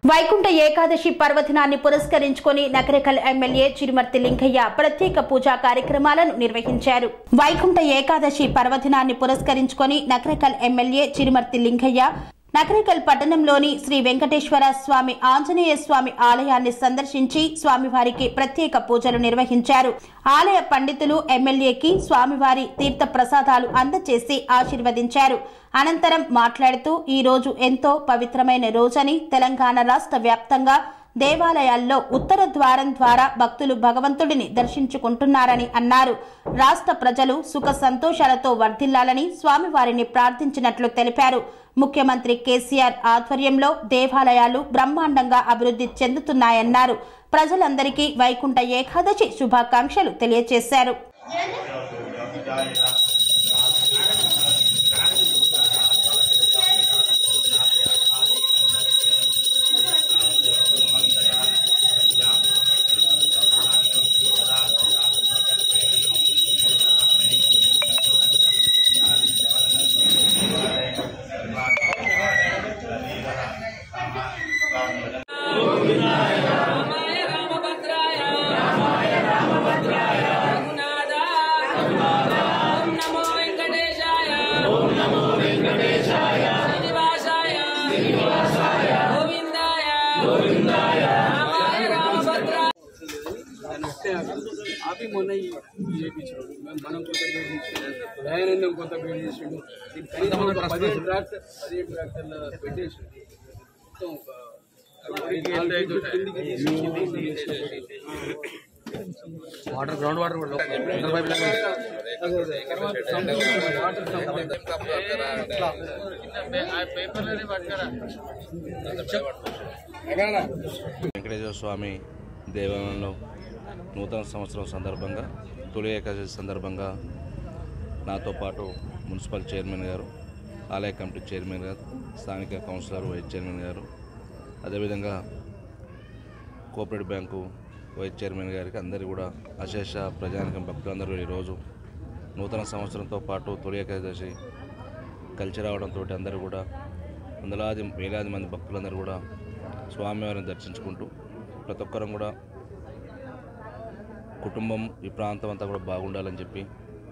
వైకుంఠ ఏకాదశి పర్వదినాన్ని పురస్కరించుకొని నకరికల్ ఎమ్మెల్యే చిరుమర్తి లింగయ్య ప్రత్యేక పూజా కార్యక్రమాలను నిర్వహించారు వైకుంఠ ఏకాదశి పర్వదినాన్ని పురస్కరించుకొని నకరికల్ ఎమ్మెల్యే చిరుమర్తి లింగయ్య నకరికల్ పట్టణంలోని శ్రీ వెంకటేశ్వర స్వామి ఆంజనేయ స్వామి ఆలయాన్ని సందర్శించి స్వామివారికి ప్రత్యేక పూజలు నిర్వహించారు ఆలయ పండితులు ఎమ్మెల్యేకి స్వామివారి తీర్థ ప్రసాదాలు అందజేసి ఆశీర్వదించారు అనంతరం మాట్లాడుతూ ఈ రోజు ఎంతో పవిత్రమైన రోజని తెలంగాణ రాష్ట్ర వ్యాప్తంగా దేవాలయాల్లో ఉత్తర ద్వారం ద్వారా భక్తులు భగవంతుడిని దర్శించుకుంటున్నారని అన్నారు రాష్ట్ర ప్రజలు సుఖ సంతోషాలతో వర్ధిల్లాలని స్వామివారిని ప్రార్థించినట్లు తెలిపారు ముఖ్యమంత్రి కేసీఆర్ ఆధ్వర్యంలో దేవాలయాలు బ్రహ్మాండంగా అభివృద్ధి చెందుతున్నాయన్నారు ప్రజలందరికీ వైకుంఠ ఏకాదశి శుభాకాంక్షలు తెలియజేశారు రామాయ రామభద్రాయ రామాయ రామభద్రాయ రఘునాథ ఓం నమో వెంకటేశాయ ఓం నమో వెంకటేశాయ శ్రీనివాసాయ శ్రీనివాసాయ గోవిందాయ గోవిందాయ రామాయ రామభద్రాయ దాన్ని ఇస్తే ఆపి మొన్న ఈ చేయించాడు మనం కొంత పేరు చేసిండు దయానందం కొంత పేరు చేసిండు దీని కనీసం ఒక పదిహేను ట్రాక్టర్ పదిహేను ట్రాక్టర్ల పెట్టేసి మొత్తం ఒక నాలుగు ఐదు కిందికి తీసి కిందికి తీసేసి. వాటర్ గ్రౌండ్ వాటర్ కూడా అండర్ పైప్ లైన్ అదే అదే తర్వాత సంపూర్ణ వాటర్ సంపూర్ణ వెంకటేశ్వర స్వామి దేవాలయంలో నూతన సంవత్సరం సందర్భంగా తొలి ఏకాదశి సందర్భంగా నాతో పాటు మున్సిపల్ చైర్మన్ గారు ఆలయ కమిటీ చైర్మన్ గారు స్థానిక కౌన్సిలర్ వైస్ చైర్మన్ గారు అదేవిధంగా కోఆపరేటివ్ బ్యాంకు వైస్ చైర్మన్ గారికి అందరికీ కూడా అశేష ప్రజానికం భక్తులందరూ ఈరోజు నూతన సంవత్సరంతో పాటు తొలి ఏకాదశి కలిసి రావడంతో అందరూ కూడా వందలాది వేలాది మంది భక్తులందరూ కూడా స్వామివారిని దర్శించుకుంటూ ప్రతి ఒక్కరం కూడా కుటుంబం ఈ ప్రాంతం అంతా కూడా బాగుండాలని చెప్పి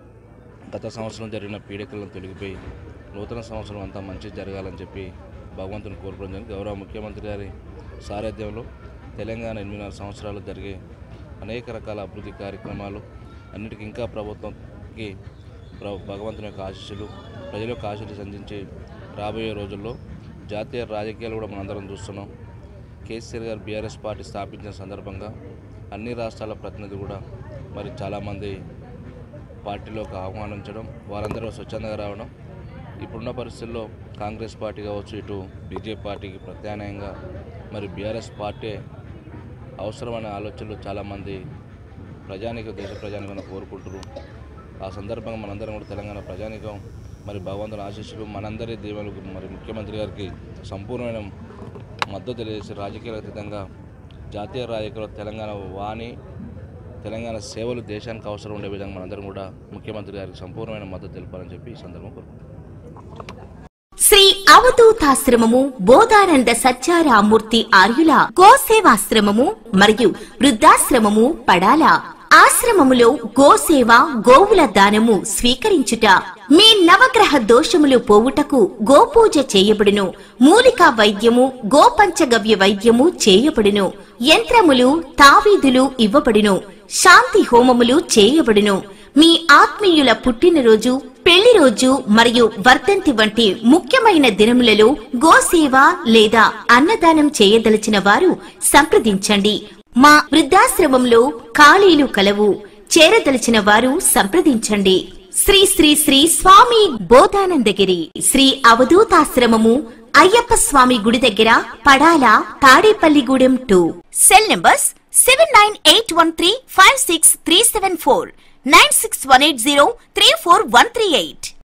గత సంవత్సరం జరిగిన పీడికలను తొలగిపోయి నూతన సంవత్సరం అంతా మంచి జరగాలని చెప్పి భగవంతుని కోరుకోవడం జరిగింది గౌరవ ముఖ్యమంత్రి గారి సారథ్యంలో తెలంగాణ ఎనిమిదిన్నర సంవత్సరాలు జరిగే అనేక రకాల అభివృద్ధి కార్యక్రమాలు అన్నిటికీ ఇంకా ప్రభుత్వంకి ప్ర- భగవంతుని యొక్క ఆశీస్సులు ప్రజల యొక్క ఆశీస్సులు సంధించి రాబోయే రోజుల్లో జాతీయ రాజకీయాలు కూడా మనందరం చూస్తున్నాం కేసీఆర్ గారు బీఆర్ఎస్ పార్టీ స్థాపించిన సందర్భంగా అన్ని రాష్ట్రాల ప్రతినిధులు కూడా మరి చాలామంది పార్టీలోకి ఆహ్వానించడం వారందరూ స్వచ్ఛందంగా రావడం ఇప్పుడున్న పరిస్థితుల్లో కాంగ్రెస్ పార్టీ కావచ్చు ఇటు బీజేపీ పార్టీకి ప్రత్యామ్నాయంగా మరి బీఆర్ఎస్ పార్టీ అవసరమైన ఆలోచనలు చాలామంది ప్రజానిక దేశ ప్రజానికం కోరుకుంటారు ఆ సందర్భంగా మనందరం కూడా తెలంగాణ ప్రజానికం మరి భగవంతుని ఆశీస్సులు మనందరి దీవెనలకు మరి ముఖ్యమంత్రి గారికి సంపూర్ణమైన మద్దతు తెలియజేసి రాజకీయాలకు అతీతంగా జాతీయ రాజకీయాల్లో తెలంగాణ వాణి తెలంగాణ సేవలు దేశానికి అవసరం ఉండే విధంగా మనందరం కూడా ముఖ్యమంత్రి గారికి సంపూర్ణమైన మద్దతు తెలపాలని చెప్పి ఈ సందర్భం కోరుకుంటున్నాం శ్రీ అవధూతాశ్రమము బోధానంద సత్యారామూర్తి ఆర్యుల గోసేవాశ్రమము మరియు వృద్ధాశ్రమము పడాల ఆశ్రమములో గోసేవ గోవుల దానము స్వీకరించుట మీ నవగ్రహ దోషములు పోవుటకు గోపూజ చేయబడును మూలికా వైద్యము గోపంచగవ్య వైద్యము చేయబడును యంత్రములు తావీదులు ఇవ్వబడును శాంతి హోమములు చేయబడును మీ ఆత్మీయుల పుట్టినరోజు పెళ్లి రోజు మరియు వర్ధంతి వంటి ముఖ్యమైన దినములలో గోసేవ లేదా అన్నదానం చేయదలిచిన వారు సంప్రదించండి మా వృద్ధాశ్రమంలో ఖాళీలు కలవు చేరదలిచిన వారు సంప్రదించండి శ్రీ శ్రీ శ్రీ స్వామి బోధానందగిరి శ్రీ అవధూతాశ్రమము అయ్యప్ప స్వామి గుడి దగ్గర Padala Tadepalligudem two cell numbers seven nine eight one three five six three seven four nine six one eight zero three four one three eight